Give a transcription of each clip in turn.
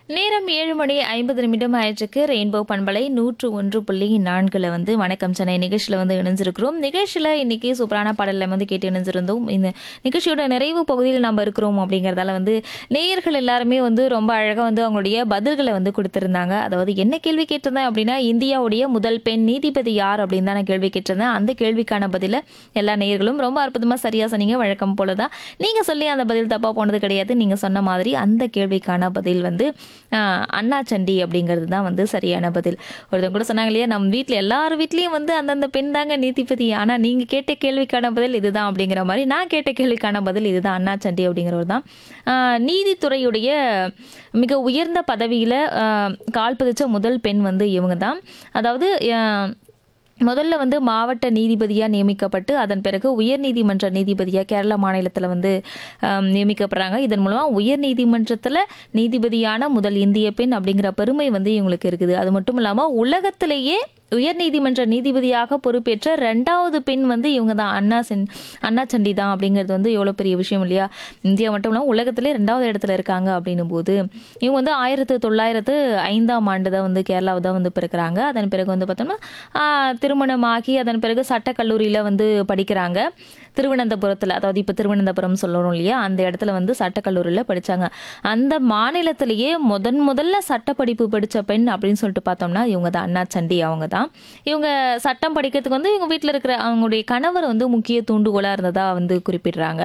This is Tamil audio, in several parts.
நேரம் ஏழு மணி ஐம்பது நிமிடம் ஆயிற்றுக்கு ரெயின்போ பண்பலை நூற்று ஒன்று புள்ளி நான்கில் வந்து வணக்கம் சென்னை நிகழ்ச்சியில் வந்து இணைஞ்சிருக்கிறோம் நிகழ்ச்சியில் இன்னைக்கு சூப்பரான பாடலில் வந்து கேட்டு இணைஞ்சிருந்தோம் இந்த நிகழ்ச்சியோட நிறைவு பகுதியில் நம்ம இருக்கிறோம் அப்படிங்கிறதால வந்து நேயர்கள் எல்லாருமே வந்து ரொம்ப அழகாக வந்து அவங்களுடைய பதில்களை வந்து கொடுத்துருந்தாங்க அதாவது என்ன கேள்வி கேட்டிருந்தேன் அப்படின்னா இந்தியாவுடைய முதல் பெண் நீதிபதி யார் அப்படின்னு தான் நான் கேள்வி கேட்டிருந்தேன் அந்த கேள்விக்கான பதிலை எல்லா நேயர்களும் ரொம்ப அற்புதமாக சரியாக சொன்னீங்க வழக்கம் போல தான் நீங்கள் சொல்லி அந்த பதில் தப்பாக போனது கிடையாது நீங்கள் சொன்ன மாதிரி அந்த கேள்விக்கான பதில் வந்து ஆஹ், அண்ணா சண்டி அப்படிங்கிறது தான் வந்து சரியான பதில் ஒருத்தவங்க கூட சொன்னாங்க இல்லையா நம்ம வீட்டில் எல்லார் வீட்லேயும் வந்து அந்தந்த பெண் தாங்க நீதிபதி ஆனால் நீங்கள் கேட்ட கேள்விக்கான பதில் இதுதான் அப்படிங்கிற மாதிரி நான் கேட்ட கேள்விக்கான பதில் இதுதான் அண்ணா சண்டி அப்படிங்கிறவர் தான் ஆஹ், நீதித்துறையுடைய மிக உயர்ந்த பதவியில் கால் பதிச்ச முதல் பெண் வந்து இவங்க தான் அதாவது ஆஹ், முதல்ல வந்து மாவட்ட நீதிபதியாக நியமிக்கப்பட்டு அதன் பிறகு உயர்நீதிமன்ற நீதிபதியாக கேரளா மாநிலத்தில் வந்து ஆம், நியமிக்கப்படுறாங்க இதன் மூலமாக உயர்நீதிமன்றத்தில் நீதிபதியான முதல் இந்திய பெண் அப்படிங்கிற பெருமை வந்து இவங்களுக்கு இருக்குது அது மட்டும் இல்லாமல் உலகத்திலேயே உயர்நீதிமன்ற நீதிபதியாக பொறுப்பேற்ற ரெண்டாவது பெண் வந்து இவங்க தான் அண்ணா சென் அண்ணா சண்டி தான் அப்படிங்கிறது வந்து எவ்வளோ பெரிய விஷயம் இல்லையா இந்தியா மட்டும் இல்லாமல் உலகத்திலே ரெண்டாவது இடத்துல இருக்காங்க அப்படின்னும் போது இவங்க வந்து ஆயிரத்து தொள்ளாயிரத்து ஐந்தாம் ஆண்டு தான் வந்து கேரளாவை தான் வந்து பிறக்கிறாங்க அதன் பிறகு வந்து பார்த்தோம்னா ஆஹ், திருமணமாகி அதன் பிறகு சட்டக்கல்லூரியில் வந்து படிக்கிறாங்க திருவனந்தபுரத்தில் அதாவது இப்போ திருவனந்தபுரம் சொல்லணும் இல்லையா அந்த இடத்துல வந்து சட்டக்கல்லூரியில் படித்தாங்க அந்த மாநிலத்திலேயே முதன் முதல்ல சட்டப்படிப்பு படித்த பெண் அப்படின்னு சொல்லிட்டு பார்த்தோம்னா இவங்க தான் அண்ணா சண்டி அவங்க தான் இவங்க சட்டம் படிக்கிறதுக்கு வந்து இவங்க வீட்டில் இருக்கிற அவங்களுடைய கணவர் வந்து முக்கிய தூண்டுகோலாக இருந்ததா வந்து குறிப்பிடுறாங்க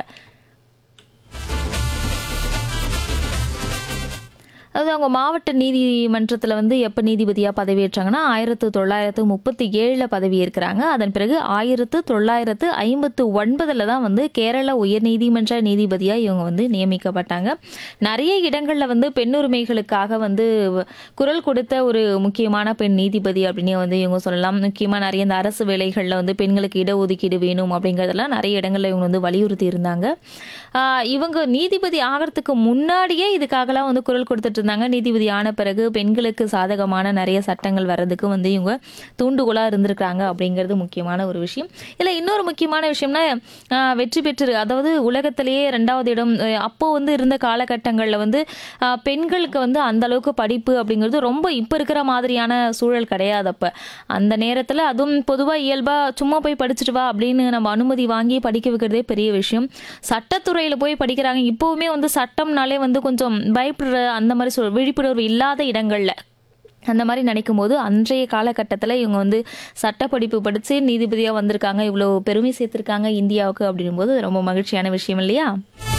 அதாவது அவங்க மாவட்ட நீதிமன்றத்தில் வந்து எப்போ நீதிபதியாக பதவியேற்றாங்கன்னா ஆயிரத்து தொள்ளாயிரத்து முப்பத்தி ஏழில் பதவி ஏற்கிறாங்க அதன் பிறகு ஆயிரத்து தொள்ளாயிரத்து ஐம்பத்து ஒன்பதில் தான் வந்து கேரள உயர்நீதிமன்ற நீதிபதியாக இவங்க வந்து நியமிக்கப்பட்டாங்க நிறைய இடங்களில் வந்து பெண்ணுரிமைகளுக்காக வந்து குரல் கொடுத்த ஒரு முக்கியமான பெண் நீதிபதி அப்படின்னு வந்து இவங்க சொல்லலாம் முக்கியமாக நிறைய இந்த அரசு வேலைகளில் வந்து பெண்களுக்கு இடஒதுக்கீடு வேணும் அப்படிங்கிறதெல்லாம் நிறைய இடங்களில் இவங்க வந்து வலியுறுத்தி இருந்தாங்க ஆஹ் இவங்க நீதிபதி ஆகிறதுக்கு முன்னாடியே இதுக்காகலாம் வந்து குரல் கொடுத்துட்டு இருந்தாங்க நீதிபதி ஆன பிறகு பெண்களுக்கு சாதகமான நிறைய சட்டங்கள் வர்றதுக்கு வந்து இவங்க தூண்டுகோலாக இருந்திருக்காங்க அப்படிங்கிறது முக்கியமான ஒரு விஷயம் இல்லை இன்னொரு முக்கியமான விஷயம்னா ஆஹ் வெற்றி பெற்று அதாவது உலகத்திலேயே ரெண்டாவது இடம் அஹ் அப்போ வந்து இருந்த காலகட்டங்களில் வந்து ஆஹ் பெண்களுக்கு வந்து அந்த அளவுக்கு படிப்பு அப்படிங்கிறது ரொம்ப இப்போ இருக்கிற மாதிரியான சூழல் கிடையாது அப்போ அந்த நேரத்தில் அதுவும் பொதுவாக இயல்பாக சும்மா போய் படிச்சுட்டு வா அப்படின்னு நம்ம அனுமதி வாங்கி படிக்க வைக்கிறதே பெரிய விஷயம் சட்டத்துறையில் போய் படிக்கிறாங்க இப்போவுமே வந்து சட்டம்னாலே வந்து கொஞ்சம் பயப்படுற அந்த மாதிரி சொல் விழிப்புணர்வு இல்லாத இடங்களில் அந்த மாதிரி நினைக்கும் போது அன்றைய காலகட்டத்தில் இவங்க வந்து சட்டப்படிப்பு படித்து நீதிபதியாக வந்திருக்காங்க இவ்வளோ பெருமை சேர்த்துருக்காங்க இந்தியாவுக்கு அப்படின்னும் போது அது ரொம்ப மகிழ்ச்சியான விஷயம் இல்லையா